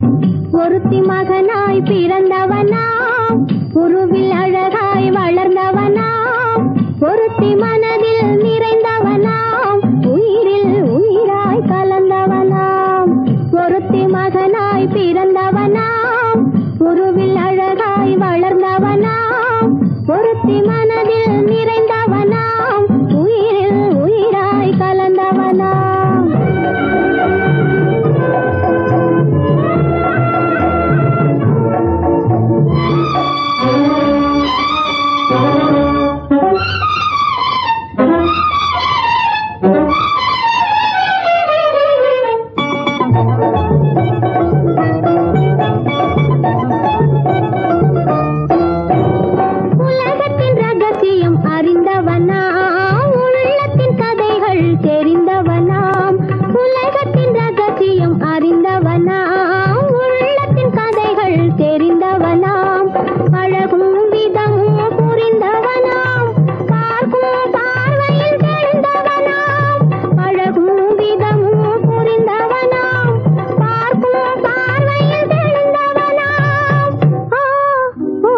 ஒருத்தி மகனாய் பிறந்தவனாம் உருவில் அழகாய் வளர்ந்தவனாம் ஒருத்தி மனதில் நிறைந்தவனாம் உயிரில் உயிராய் கலந்தவனாம் ஒருத்தி மகனாய் பிறந்தவனாம் உருவில் அழகாய் வளர்ந்தவனாம் ஒருத்தி மனதில் நிறைந்தவனாம் உயிரில் உயிராய் கலந்தவனாம் உலகத்தின் ரகசியம் அறிந்தவனாம் உள்ளத்தின் கதைகள் தெரிந்தவனாம் உலகத்தின் ரகசியம் அறிந்தவனாம் உள்ளத்தின் கதைகள் தெரிந்தவனாம் அழகும் விதமும் புரிந்தவனாம் பார்க்கும் பார்வையில் தெரிந்தவனாம் அழகும் விதமும் புரிந்தவனாம் பார்க்கும் பார்வையில் தெரிந்தவனாம் ஆ, ஓ,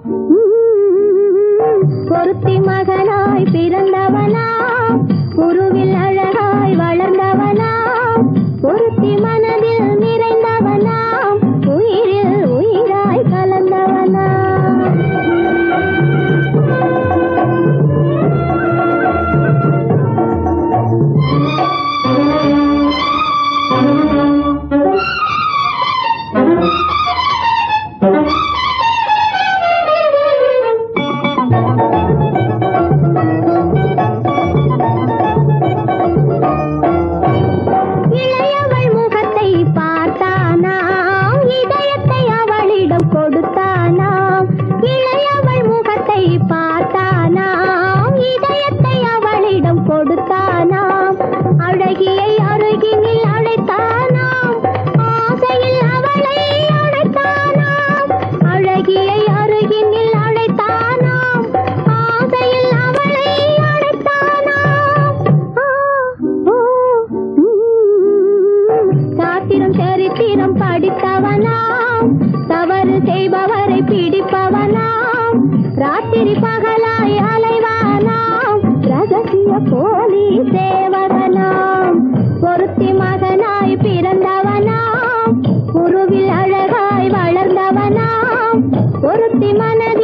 உம். ஒருத்தி மகனாய் பிறந்தவனாம் உருவில் அழகாய் வளர்ந்தவனாம் ஒருத்தி மனதில் நிறைந்தவனாம் உயிரில் உயிராய் கலந்தவனாம் இளையவள் முகத்தை பார்த்தானாம் இதயத்தை அவளிடம் கொடுத்தானாம் இளையவள் முகத்தை பார்த்தானாம் இதயத்தை அவளிடம் கொடுத்தானாம் அழகியை அருகினில் அழைத்தானாம் ஆசையில் அவளை அழைத்தானாம் அழகியை அருகினில் அழைத்தானாம் ஆசையில் அவளை அழைத்தானாம் ஆ, ஓ, உம். சாத்திரம் சரித்திரம் படித்தவனாம் தவறு செய்பவரை பிடிப்பவனாம் ராத்திரி பகலாய் அலைவானாம் ரகசிய போலி சேவகனாம் ஒருத்தி மகனாய் பிறந்தவனாம் உருவில் அழகாய் வளர்ந்தவனாம் ஒருத்தி மனதில்